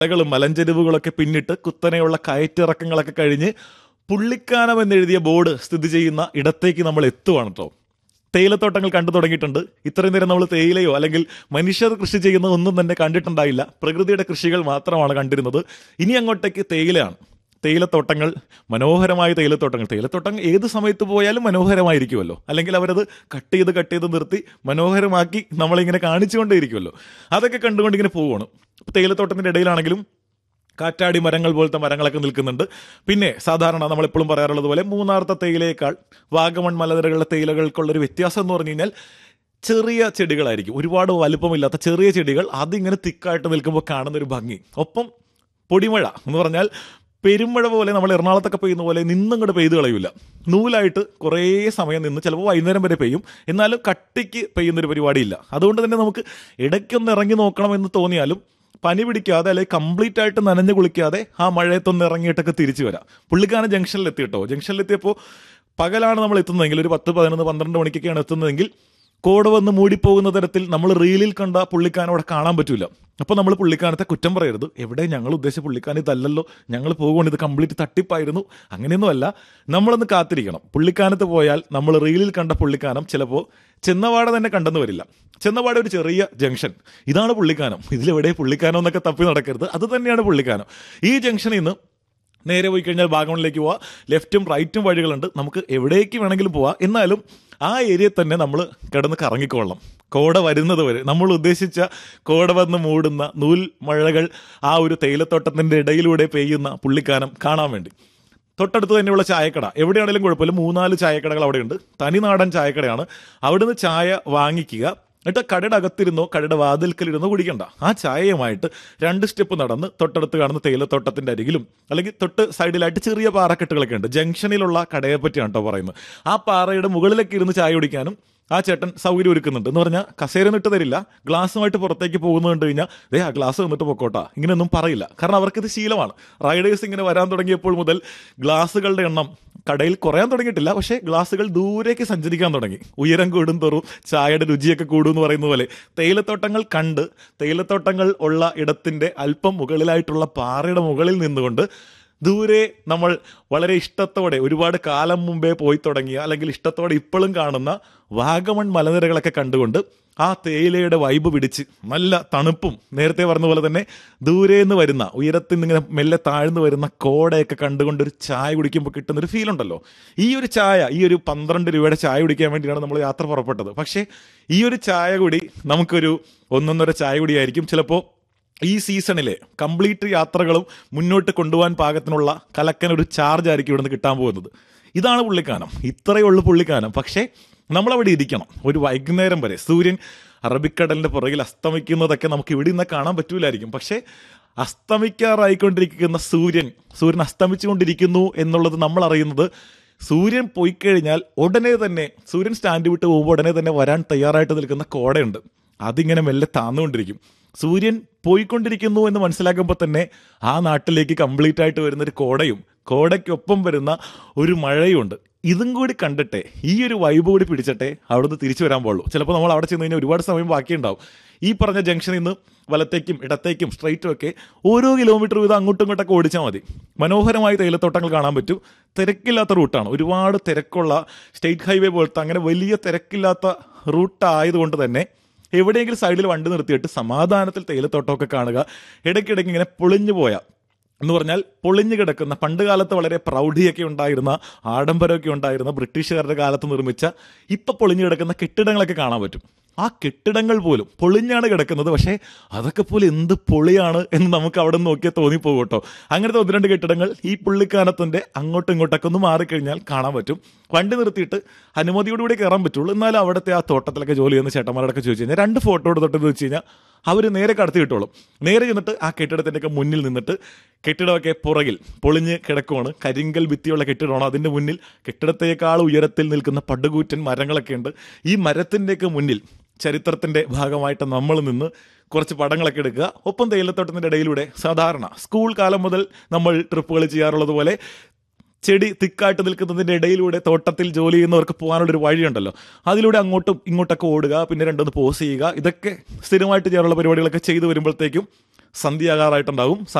മലകളും മലഞ്ചെരുവുകളൊക്കെ പിന്നിട്ട് കുത്തനെയുള്ള കയറ്റിറക്കങ്ങളൊക്കെ കഴിഞ്ഞ് പുള്ളിക്കാനം എന്നെഴുതിയ ബോർഡ് സ്ഥിതി ചെയ്യുന്ന ഇടത്തേക്ക് നമ്മൾ എത്തുവാണ് കേട്ടോ തേയിലത്തോട്ടങ്ങൾ കണ്ടു തുടങ്ങിയിട്ടുണ്ട് ഇത്രയും നേരം നമ്മൾ തേയിലയോ അല്ലെങ്കിൽ മനുഷ്യർ കൃഷി ചെയ്യുന്ന ഒന്നും തന്നെ കണ്ടിട്ടുണ്ടായില്ല പ്രകൃതിയുടെ കൃഷികൾ മാത്രമാണ് കണ്ടിരുന്നത് ഇനി അങ്ങോട്ടേക്ക് തേയിലയാണ് തേയിലത്തോട്ടങ്ങൾ മനോഹരമായ തേയിലത്തോട്ടങ്ങൾ തേയിലത്തോട്ടം ഏത് സമയത്ത് പോയാലും മനോഹരമായിരിക്കുമല്ലോ അല്ലെങ്കിൽ അവരത് കട്ട് ചെയ്ത് കട്ട് ചെയ്ത് നിർത്തി മനോഹരമാക്കി നമ്മളിങ്ങനെ കാണിച്ചുകൊണ്ടേയിരിക്കുമല്ലോ അതൊക്കെ കണ്ടുകൊണ്ട് ഇങ്ങനെ പോവുകയാണ് തേയിലത്തോട്ടത്തിന്റെ ഇടയിലാണെങ്കിലും കാറ്റാടി മരങ്ങൾ പോലത്തെ മരങ്ങളൊക്കെ നിൽക്കുന്നുണ്ട് പിന്നെ സാധാരണ നമ്മളെപ്പോഴും പറയാറുള്ളത് പോലെ മൂന്നാർത്തെ തേയിലയേക്കാൾ വാഗമൺ മലനിരകളിലെ തേയിലകൾക്കുള്ളൊരു വ്യത്യാസം എന്ന് പറഞ്ഞു കഴിഞ്ഞാൽ ചെറിയ ചെടികളായിരിക്കും ഒരുപാട് വലുപ്പമില്ലാത്ത ചെറിയ ചെടികൾ അതിങ്ങനെ തിക്കായിട്ട് നിൽക്കുമ്പോൾ കാണുന്ന ഒരു ഭംഗി ഒപ്പം പൊടിമഴ എന്ന് പറഞ്ഞാൽ പെരുമഴ പോലെ നമ്മൾ എറണാകുളത്തൊക്കെ പെയ്യുന്ന പോലെ നിന്നും കൂടെ പെയ്ത് കളയില്ല നൂലായിട്ട് കുറേ സമയം നിന്ന് ചിലപ്പോൾ വൈകുന്നേരം വരെ പെയ്യും എന്നാലും കട്ടിക്ക് പെയ്യുന്നൊരു പരിപാടിയില്ല അതുകൊണ്ട് തന്നെ നമുക്ക് ഇടയ്ക്കൊന്ന് ഇറങ്ങി നോക്കണമെന്ന് തോന്നിയാലും പനി പിടിക്കാതെ അല്ലെങ്കിൽ കംപ്ലീറ്റ് ആയിട്ട് നനഞ്ഞു കുളിക്കാതെ ആ മഴയത്തൊന്ന് ഇറങ്ങിയിട്ടൊക്കെ തിരിച്ചു വരാം പുള്ളിക്കാരൻ ജംഗ്ഷനിൽ എത്തിയിട്ടോ ജംഗ്ഷനിലെത്തിയപ്പോൾ പകലാണ് നമ്മൾ എത്തുന്നതെങ്കിൽ ഒരു പത്ത് പതിനൊന്ന് പന്ത്രണ്ട് മണിക്കൊക്കെയാണ് എത്തുന്നതെങ്കിൽ കോട വന്ന് മൂടിപ്പോകുന്ന തരത്തിൽ നമ്മൾ റീലിൽ കണ്ട പുള്ളിക്കാനം അവിടെ കാണാൻ പറ്റൂല അപ്പോൾ നമ്മൾ പുള്ളിക്കാനത്തെ കുറ്റം പറയരുത് എവിടെ ഞങ്ങൾ ഉദ്ദേശിച്ച പുള്ളിക്കാനം ഇതല്ലല്ലോ ഞങ്ങൾ പോകുകൊണ്ട് ഇത് കംപ്ലീറ്റ് തട്ടിപ്പായിരുന്നു അങ്ങനെയൊന്നുമല്ല നമ്മളൊന്ന് കാത്തിരിക്കണം പുള്ളിക്കാനത്ത് പോയാൽ നമ്മൾ റീലിൽ കണ്ട പുള്ളിക്കാനം ചിലപ്പോൾ ചെന്നവാട തന്നെ കണ്ടെന്ന് വരില്ല ചെന്നപാടെ ഒരു ചെറിയ ജംഗ്ഷൻ ഇതാണ് പുള്ളിക്കാനം ഇതിലെവിടെ പുള്ളിക്കാനം എന്നൊക്കെ തപ്പി നടക്കരുത് അത് തന്നെയാണ് പുള്ളിക്കാനം ഈ ജംഗ്ഷനിൽ നിന്ന് നേരെ പോയി കഴിഞ്ഞാൽ വാഗമണിലേക്ക് പോവാം ലെഫ്റ്റും റൈറ്റും വഴികളുണ്ട് നമുക്ക് എവിടേക്ക് വേണമെങ്കിലും പോവാം എന്നാലും ആ ഏരിയയിൽ തന്നെ നമ്മൾ കിടന്ന് കറങ്ങിക്കൊള്ളണം കോട വരുന്നത് വരെ നമ്മൾ ഉദ്ദേശിച്ച കോട വന്ന് മൂടുന്ന നൂൽ മഴകൾ ആ ഒരു തേയിലത്തോട്ടത്തിന്റെ ഇടയിലൂടെ പെയ്യുന്ന പുള്ളിക്കാനം കാണാൻ വേണ്ടി തൊട്ടടുത്ത് തന്നെയുള്ള ചായക്കട എവിടെയാണെങ്കിലും കുഴപ്പമില്ല മൂന്നാല് ചായക്കടകൾ അവിടെയുണ്ട് തനിനാടൻ ചായക്കടയാണ് അവിടുന്ന് ചായ വാങ്ങിക്കുക എന്നിട്ട് കടയുടെ അകത്തിരുന്നോ കടയുടെ വാതിൽക്കലിരുന്നോ കുടിക്കണ്ട ആ ചായയുമായിട്ട് രണ്ട് സ്റ്റെപ്പ് നടന്ന് തൊട്ടടുത്ത് കാണുന്ന തേയിലത്തോട്ടത്തിന്റെ അരികിലും അല്ലെങ്കിൽ തൊട്ട് സൈഡിലായിട്ട് ചെറിയ പാറക്കെട്ടുകളൊക്കെ ഉണ്ട് ജംഗ്ഷനിലുള്ള കടയെ പറ്റിയാണ് കേട്ടോ പറയുന്നത് ആ പാറയുടെ മുകളിലൊക്കെ ഇരുന്ന് ചായ കുടിക്കാനും ആ ചേട്ടൻ സൗകര്യം ഒരുക്കുന്നുണ്ട് എന്ന് പറഞ്ഞാൽ കസേര നിട്ട് തരില്ല ഗ്ലാസ്സുമായിട്ട് പുറത്തേക്ക് പോകുന്നത് കണ്ടു കഴിഞ്ഞാൽ ദേ ആ ഗ്ലാസ് വന്നിട്ട് പൊക്കോട്ടാ ഇങ്ങനെയൊന്നും പറയില്ല കാരണം അവർക്കിത് ശീലമാണ് റൈഡേഴ്സ് ഇങ്ങനെ വരാൻ തുടങ്ങിയപ്പോൾ മുതൽ ഗ്ലാസ്സുകളുടെ എണ്ണം കടയിൽ കുറയാൻ തുടങ്ങിയിട്ടില്ല പക്ഷേ ഗ്ലാസ്സുകൾ ദൂരേക്ക് സഞ്ചരിക്കാൻ തുടങ്ങി ഉയരം കൂടും തോറും ചായയുടെ രുചിയൊക്കെ കൂടും എന്ന് പറയുന്ന പോലെ തേയിലത്തോട്ടങ്ങൾ കണ്ട് തേയിലത്തോട്ടങ്ങൾ ഉള്ള ഇടത്തിന്റെ അല്പം മുകളിലായിട്ടുള്ള പാറയുടെ മുകളിൽ നിന്നുകൊണ്ട് ദൂരെ നമ്മൾ വളരെ ഇഷ്ടത്തോടെ ഒരുപാട് കാലം മുമ്പേ പോയി തുടങ്ങിയ അല്ലെങ്കിൽ ഇഷ്ടത്തോടെ ഇപ്പോഴും കാണുന്ന വാഗമൺ മലനിരകളൊക്കെ കണ്ടുകൊണ്ട് ആ തേയിലയുടെ വൈബ് പിടിച്ച് നല്ല തണുപ്പും നേരത്തെ പറഞ്ഞ പോലെ തന്നെ ദൂരെ നിന്ന് വരുന്ന ഉയരത്തിൽ നിന്ന് ഇങ്ങനെ മെല്ലെ താഴ്ന്നു വരുന്ന കോടയൊക്കെ കണ്ടുകൊണ്ട് ഒരു ചായ കുടിക്കുമ്പോൾ കിട്ടുന്ന ഒരു ഫീൽ ഉണ്ടല്ലോ ഈ ഒരു ചായ ഈ ഒരു പന്ത്രണ്ട് രൂപയുടെ ചായ കുടിക്കാൻ വേണ്ടിയാണ് നമ്മൾ യാത്ര പുറപ്പെട്ടത് പക്ഷേ ഈ ഒരു ചായ കൂടി നമുക്കൊരു ഒന്നൊന്നര ചായ കൂടിയായിരിക്കും ചിലപ്പോൾ ഈ സീസണിലെ കംപ്ലീറ്റ് യാത്രകളും മുന്നോട്ട് കൊണ്ടുപോകാൻ പാകത്തിനുള്ള കലക്കൻ ഒരു ചാർജ് ആയിരിക്കും ഇവിടുന്ന് കിട്ടാൻ പോകുന്നത് ഇതാണ് പുള്ളിക്കാനം ഇത്രയേ ഉള്ളൂ പുള്ളിക്കാനം പക്ഷേ നമ്മളവിടെ ഇരിക്കണം ഒരു വൈകുന്നേരം വരെ സൂര്യൻ അറബിക്കടലിന്റെ പുറകിൽ അസ്തമിക്കുന്നതൊക്കെ നമുക്ക് ഇവിടെ നിന്ന് കാണാൻ പറ്റൂലായിരിക്കും പക്ഷേ അസ്തമിക്കാറായിക്കൊണ്ടിരിക്കുന്ന സൂര്യൻ സൂര്യൻ അസ്തമിച്ചുകൊണ്ടിരിക്കുന്നു എന്നുള്ളത് നമ്മൾ അറിയുന്നത് സൂര്യൻ പോയി കഴിഞ്ഞാൽ ഉടനെ തന്നെ സൂര്യൻ സ്റ്റാൻഡ് വിട്ട് പോകുമ്പോൾ ഉടനെ തന്നെ വരാൻ തയ്യാറായിട്ട് നിൽക്കുന്ന കോടയുണ്ട് അതിങ്ങനെ മെല്ലെ താന്നുകൊണ്ടിരിക്കും സൂര്യൻ പോയിക്കൊണ്ടിരിക്കുന്നു എന്ന് മനസ്സിലാക്കുമ്പോൾ തന്നെ ആ നാട്ടിലേക്ക് കംപ്ലീറ്റ് ആയിട്ട് വരുന്ന ഒരു കോടയും കോടയ്ക്കൊപ്പം വരുന്ന ഒരു മഴയുണ്ട് ഇതും കൂടി കണ്ടിട്ടെ ഈ ഒരു വൈബ് കൂടി പിടിച്ചിട്ടെ അവിടുന്ന് തിരിച്ചു വരാൻ പാടുള്ളൂ ചിലപ്പോൾ നമ്മൾ അവിടെ ചെന്ന് കഴിഞ്ഞാൽ ഒരുപാട് സമയം ബാക്കിയുണ്ടാവും ഈ പറഞ്ഞ ജംഗ്ഷനിൽ നിന്ന് വലത്തേക്കും ഇടത്തേക്കും സ്ട്രൈറ്റും ഒക്കെ ഓരോ കിലോമീറ്റർ വീതം അങ്ങോട്ടും ഇങ്ങോട്ടൊക്കെ ഓടിച്ചാൽ മതി മനോഹരമായ തേയിലത്തോട്ടങ്ങൾ കാണാൻ പറ്റും തിരക്കില്ലാത്ത റൂട്ടാണ് ഒരുപാട് തിരക്കുള്ള സ്റ്റേറ്റ് ഹൈവേ പോലത്തെ അങ്ങനെ വലിയ തിരക്കില്ലാത്ത റൂട്ട് ആയതുകൊണ്ട് തന്നെ എവിടെയെങ്കിലും സൈഡിൽ വണ്ടി നിർത്തിയിട്ട് സമാധാനത്തിൽ തേയിലത്തോട്ടമൊക്കെ കാണുക ഇടയ്ക്കിടയ്ക്ക് ഇങ്ങനെ പൊളിഞ്ഞു പോയ എന്ന് പറഞ്ഞാൽ പൊളിഞ്ഞു കിടക്കുന്ന പണ്ട് കാലത്ത് വളരെ പ്രൗഢിയൊക്കെ ഉണ്ടായിരുന്ന ആഡംബരമൊക്കെ ഉണ്ടായിരുന്ന ബ്രിട്ടീഷുകാരുടെ കാലത്ത് നിർമ്മിച്ച ഇപ്പൊ പൊളിഞ്ഞു കിടക്കുന്ന കെട്ടിടങ്ങളൊക്കെ കാണാൻ പറ്റും ആ കെട്ടിടങ്ങൾ പോലും പൊളിഞ്ഞാണ് കിടക്കുന്നത് പക്ഷേ അതൊക്കെ പോലും എന്ത് പൊളിയാണ് എന്ന് നമുക്ക് അവിടെ നിന്ന് നോക്കിയാൽ തോന്നിപ്പോകും കേട്ടോ അങ്ങനത്തെ ഒന്ന് രണ്ട് കെട്ടിടങ്ങൾ ഈ പുള്ളിക്കാനത്തിന്റെ അങ്ങോട്ടും ഇങ്ങോട്ടൊക്കെ ഒന്ന് മാറിക്കഴിഞ്ഞാൽ കാണാൻ പറ്റും വണ്ടി നിർത്തിയിട്ട് അനുമതിയോടുകൂടി കയറാൻ പറ്റുള്ളൂ എന്നാലും അവിടുത്തെ ആ തോട്ടത്തിലൊക്കെ ജോലി ചെയ്യുന്ന ചേട്ടന്മാരോടൊക്കെ ചോദിച്ചു കഴിഞ്ഞാൽ രണ്ട് ഫോട്ടോ എടുത്തിട്ട് വെച്ച് കഴിഞ്ഞാൽ അവർ നേരെ കടത്തി കിട്ടോളും നേരെ ചെന്നിട്ട് ആ കെട്ടിടത്തിൻ്റെയൊക്കെ മുന്നിൽ നിന്നിട്ട് കെട്ടിടമൊക്കെ പുറകിൽ പൊളിഞ്ഞ് കിടക്കുവാണ് കരിങ്കൽ ഭിത്തിയുള്ള കെട്ടിടമാണ് അതിൻ്റെ മുന്നിൽ കെട്ടിടത്തേക്കാൾ ഉയരത്തിൽ നിൽക്കുന്ന പടുകൂറ്റൻ മരങ്ങളൊക്കെ ഉണ്ട് ഈ മരത്തിൻ്റെയൊക്കെ മുന്നിൽ ചരിത്രത്തിന്റെ ഭാഗമായിട്ട് നമ്മൾ നിന്ന് കുറച്ച് പടങ്ങളൊക്കെ എടുക്കുക ഒപ്പം തേയിലത്തോട്ടത്തിന്റെ ഇടയിലൂടെ സാധാരണ സ്കൂൾ കാലം മുതൽ നമ്മൾ ട്രിപ്പുകൾ ചെയ്യാറുള്ളത് പോലെ ചെടി തിക്കായിട്ട് നിൽക്കുന്നതിന്റെ ഇടയിലൂടെ തോട്ടത്തിൽ ജോലി ചെയ്യുന്നവർക്ക് പോകാനുള്ള ഒരു വഴിയുണ്ടല്ലോ അതിലൂടെ അങ്ങോട്ടും ഇങ്ങോട്ടൊക്കെ ഓടുക പിന്നെ രണ്ടൊന്ന് പോസ് ചെയ്യുക ഇതൊക്കെ സ്ഥിരമായിട്ട് ചെയ്യാറുള്ള പരിപാടികളൊക്കെ ചെയ്തു വരുമ്പോഴത്തേക്കും സന്ധ്യയാകാറായിട്ടുണ്ടാവും